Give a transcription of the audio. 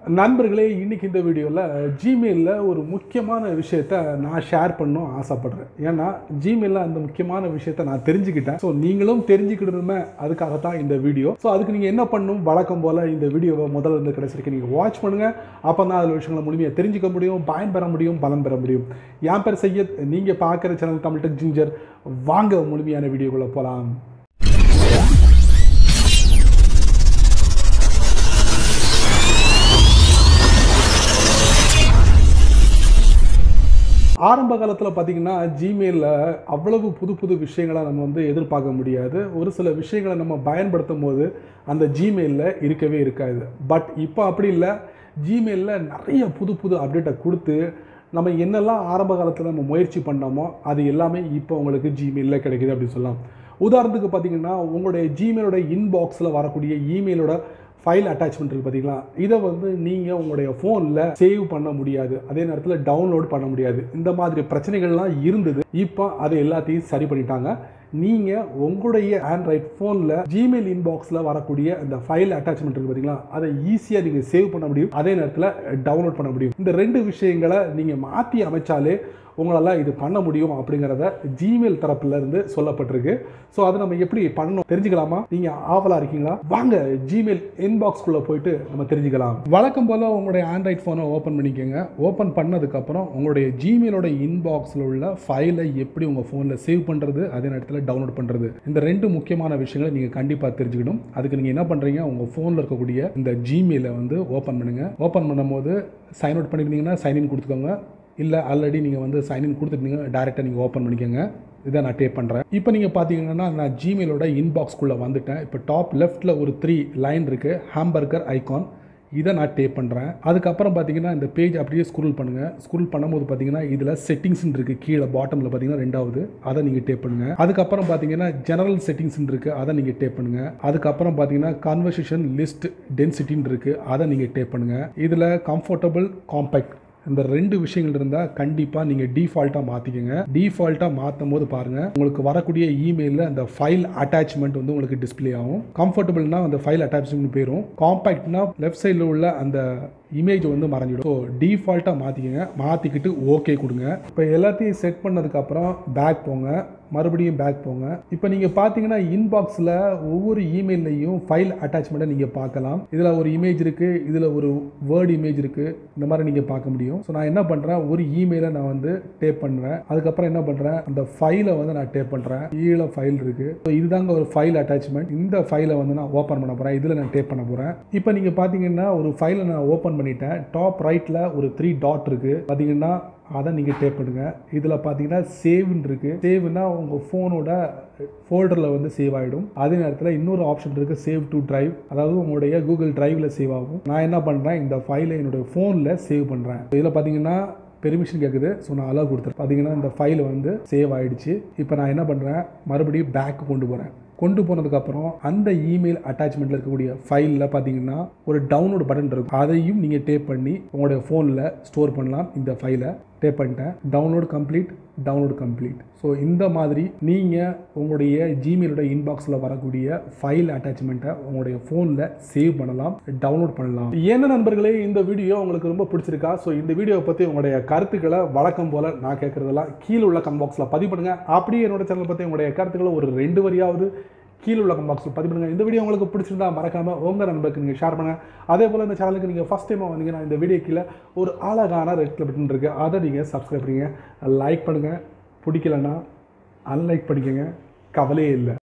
நண்பர்களே இன்னைக்கு இந்த வீடியோவில் ஜிமெயிலில் ஒரு முக்கியமான விஷயத்த நான் ஷேர் பண்ணணும் ஆசைப்படுறேன் ஏன்னா ஜிமெயிலில் அந்த முக்கியமான விஷயத்த நான் தெரிஞ்சுக்கிட்டேன் ஸோ நீங்களும் தெரிஞ்சுக்கிடணுமே அதுக்காக தான் இந்த வீடியோ ஸோ அதுக்கு நீங்கள் என்ன பண்ணணும் வழக்கம் போல் இந்த வீடியோவை முதல்ல இருந்து கடைசி வரைக்கும் நீங்கள் வாட்ச் பண்ணுங்கள் அப்போ தான் அதில் விஷயங்களை முழுமையாக தெரிஞ்சுக்க முடியும் பயன் பெற முடியும் பலன் பெற முடியும் என் பேர் சையத் நீங்கள் பார்க்குற சேனல் தமிழ் டெக் ஜிஞ்சர் வாங்க முழுமையான வீடியோக்குள்ளே போகலாம் ஆரம்ப காலத்தில் பார்த்தீங்கன்னா ஜிமெயிலில் அவ்வளவு புது புது விஷயங்களை நம்ம வந்து எதிர்பார்க்க முடியாது ஒரு சில விஷயங்களை நம்ம பயன்படுத்தும் போது அந்த ஜிமெயிலில் இருக்கவே இருக்காது பட் இப்போ அப்படி இல்லை ஜிமெயிலில் நிறைய புது புது அப்டேட்டை கொடுத்து நம்ம என்னெல்லாம் ஆரம்ப காலத்தில் நம்ம முயற்சி பண்ணோமோ அது எல்லாமே இப்போ உங்களுக்கு ஜிமெயிலில் கிடைக்குது அப்படின்னு சொல்லலாம் உதாரணத்துக்கு பார்த்தீங்கன்னா உங்களுடைய ஜிமெயிலோட இன்பாக்ஸில் வரக்கூடிய இமெயிலோட ஃபைல் அட்டாச்மெண்ட் இருக்குது பார்த்தீங்களா இதை வந்து நீங்கள் உங்களுடைய ஃபோனில் சேவ் பண்ண முடியாது அதே நேரத்தில் டவுன்லோட் பண்ண முடியாது இந்த மாதிரி பிரச்சனைகள்லாம் இருந்தது இப்போ அதை எல்லாத்தையும் சரி பண்ணிட்டாங்க நீங்கள் உங்களுடைய ஆண்ட்ராய்ட் ஃபோனில் ஜிமெயில் இன்பாக்ஸில் வரக்கூடிய அந்த ஃபைல் அட்டாச்மெண்ட் இருக்குது பார்த்தீங்களா அதை ஈஸியாக நீங்கள் சேவ் பண்ண முடியும் அதே நேரத்தில் டவுன்லோட் பண்ண முடியும் இந்த ரெண்டு விஷயங்களை நீங்கள் மாற்றி அமைச்சாலே உங்களால் இது பண்ண முடியும் அப்படிங்கிறத ஜிமெயில் தரப்புல இருந்து சொல்லப்பட்டிருக்கு ஸோ அதை நம்ம எப்படி பண்ணணும் தெரிஞ்சுக்கலாமா நீங்கள் ஆவலாக இருக்கீங்களா வாங்க ஜிமெயில் இன்பாக்ஸ்குள்ளே போயிட்டு நம்ம தெரிஞ்சுக்கலாம் வழக்கம் போல் உங்களுடைய ஆண்ட்ராய்ட் ஃபோனை ஓப்பன் பண்ணிக்கோங்க ஓப்பன் பண்ணதுக்கப்புறம் உங்களுடைய ஜிமெயிலோட இன்பாக்ஸில் உள்ள ஃபைலை எப்படி உங்கள் ஃபோனில் சேவ் பண்ணுறது அதே நேரத்தில் டவுன்லோட் பண்ணுறது இந்த ரெண்டு முக்கியமான விஷயங்களை நீங்கள் கண்டிப்பாக தெரிஞ்சுக்கணும் அதுக்கு நீங்கள் என்ன பண்ணுறீங்க உங்கள் ஃபோனில் இருக்கக்கூடிய இந்த ஜிமெயிலை வந்து ஓப்பன் பண்ணுங்கள் ஓப்பன் பண்ணும்போது சைன் அவுட் பண்ணியிருந்தீங்கன்னா சைன்இன் கொடுத்துக்கோங்க இல்லை ஆல்ரெடி நீங்கள் வந்து சைன்இன் கொடுத்துருந்தீங்க டேரெக்டாக நீங்கள் ஓப்பன் பண்ணிக்கோங்க இதை நான் டேப் பண்ணுறேன் இப்போ நீங்கள் பார்த்தீங்கன்னா நான் ஜிமெயிலோட இன்பாக்ஸ்குள்ளே வந்துட்டேன் இப்போ டாப் லெஃப்ட்டில் ஒரு த்ரீ லைன் இருக்குது ஹாம்பர்கர் ஐகான் இதை நான் டேப் பண்ணுறேன் அதுக்கப்புறம் பார்த்தீங்கன்னா இந்த பேஜ் அப்படியே ஸ்க்ரூல் பண்ணுங்கள் ஸ்க்ரூல் பண்ணும்போது பார்த்தீங்கன்னா இதில் செட்டிங்ஸ்னு இருக்குது கீழே பாட்டமில் பார்த்தீங்கன்னா ரெண்டாவது அதை நீங்கள் டேப் பண்ணுங்கள் அதுக்கப்புறம் பார்த்தீங்கன்னா ஜெனரல் செட்டிங்ஸ்னு இருக்குது அதை நீங்கள் டேப் பண்ணுங்கள் அதுக்கப்புறம் பார்த்தீங்கன்னா கன்வர்சேஷன் லிஸ்ட் டென்சிட்டின்னு இருக்குது அதை நீங்கள் டேப் பண்ணுங்கள் இதில் கம்ஃபர்டபுள் காம்பேக்ட் இந்த ரெண்டு விஷயங்கள் இருந்தால் கண்டிப்பாக நீங்கள் டிஃபால்ட்டாக மாற்றிக்கோங்க டிஃபால்ட்டாக மாற்றும் போது பாருங்கள் உங்களுக்கு வரக்கூடிய இமெயிலில் அந்த ஃபைல் அட்டாச்மெண்ட் வந்து உங்களுக்கு டிஸ்பிளே ஆகும் கம்ஃபர்டபுள்னா அந்த ஃபைல் அட்டாச்மெண்ட் போயிடும் காம்பேக்ட்னா லெஃப்ட் சைடில் உள்ள அந்த இமேஜ் வந்து மறைஞ்சிடும் ஸோ டிஃபால்ட்டாக மாற்றிக்கோங்க மாற்றிக்கிட்டு ஓகே கொடுங்க இப்போ எல்லாத்தையும் செட் பண்ணதுக்கப்புறம் பேக் போங்க மறுபடியும் பேக் போங்க இப்போ நீங்கள் பார்த்தீங்கன்னா இன்பாக்ஸில் ஒவ்வொரு இமெயில்லையும் ஃபைல் அட்டாச்மெண்ட்டை நீங்கள் பார்க்கலாம் இதில் ஒரு இமேஜ் இருக்குது இதில் ஒரு வேர்டு இமேஜ் இருக்குது இந்த மாதிரி நீங்கள் பார்க்க முடியும் ஸோ நான் என்ன பண்ணுறேன் ஒரு இமெயிலை நான் வந்து டேப் பண்ணுறேன் அதுக்கப்புறம் என்ன பண்ணுறேன் அந்த ஃபைலை வந்து நான் டேப் பண்ணுறேன் கீழே ஃபைல் இருக்குது ஸோ இதுதாங்க ஒரு ஃபைல் அட்டாச்மெண்ட் இந்த ஃபைலை வந்து நான் ஓப்பன் பண்ண போகிறேன் இதில் நான் டேப் பண்ண போகிறேன் இப்போ நீங்கள் பார்த்தீங்கன்னா ஒரு ஃபைலை நான் ஓப்பன் பண்ணிட்டேன் டாப் ரைட்டில் ஒரு த்ரீ டாட் இருக்குது பார்த்தீங்கன்னா அதை நீங்கள் டேப் பண்ணுங்கள் இதில் பார்த்தீங்கன்னா சேவ்னு இருக்குது சேவ்னா உங்கள் ஃபோனோட ஃபோல்டரில் வந்து சேவ் ஆகிடும் அதே நேரத்தில் இன்னொரு ஆப்ஷன் இருக்குது சேவ் டு டிரைவ் அதாவது உங்களுடைய கூகுள் டிரைவில் சேவ் ஆகும் நான் என்ன பண்ணுறேன் இந்த ஃபைலை என்னுடைய ஃபோனில் சேவ் பண்ணுறேன் இதில் பார்த்தீங்கன்னா பெர்மிஷன் கேட்குது ஸோ நான் அலோவ் கொடுத்துருக்கேன் பார்த்தீங்கன்னா இந்த ஃபைல் வந்து சேவ் ஆகிடுச்சு இப்போ நான் என்ன பண்ணுறேன் மறுபடியும் பேக்கு கொண்டு போகிறேன் கொண்டு போனதுக்கப்புறம் அந்த இமெயில் அட்டாச்மெண்ட்டில் இருக்கக்கூடிய ஃபைலில் பார்த்தீங்கன்னா ஒரு டவுன்லோட் பட்டன் இருக்கும் அதையும் நீங்கள் டேப் பண்ணி உங்களுடைய ஃபோனில் ஸ்டோர் பண்ணலாம் இந்த ஃபைலை டேப் பண்ணிட்டேன் download complete download complete so இந்த மாதிரி நீங்கள் உங்களுடைய ஜிமெயிலோட இன்பாக்ஸில் வரக்கூடிய ஃபைல் அட்டாச்மெண்ட்டை உங்களுடைய ஃபோனில் சேவ் பண்ணலாம் டவுன்லோட் பண்ணலாம் என்ன நண்பர்களே இந்த வீடியோ உங்களுக்கு ரொம்ப பிடிச்சிருக்கா ஸோ இந்த வீடியோவை பற்றி உங்களுடைய கருத்துக்களை வழக்கம் போல் நான் கேட்குறதெல்லாம் கீழே உள்ள கமெண்ட் பாக்ஸில் பதிவு பண்ணுங்கள் அப்படியே என்னோட சேனல் பற்றி உங்களுடைய கருத்துக்களை ஒரு ரெண்டு வரியாவது கீழே உள்ள கமெண்ட் பாக்ஸில் பதிவு பண்ணுங்கள் இந்த வீடியோ உங்களுக்கு பிடிச்சிருந்தா மறக்காமல் உங்கள் நண்பருக்கு நீங்கள் ஷேர் பண்ணுங்கள் அதே போல் இந்த சேனலுக்கு நீங்கள் ஃபஸ்ட் டைமாக வந்தீங்கன்னா இந்த வீடியோ கீழே ஒரு அழகான ரெட் கலர் பட்டன் இருக்குது அதை நீங்கள் சப்ஸ்கிரைப் பண்ணுங்கள் லைக் பண்ணுங்கள் பிடிக்கலன்னா அன்லைக் பண்ணிக்கோங்க கவலையே இல்லை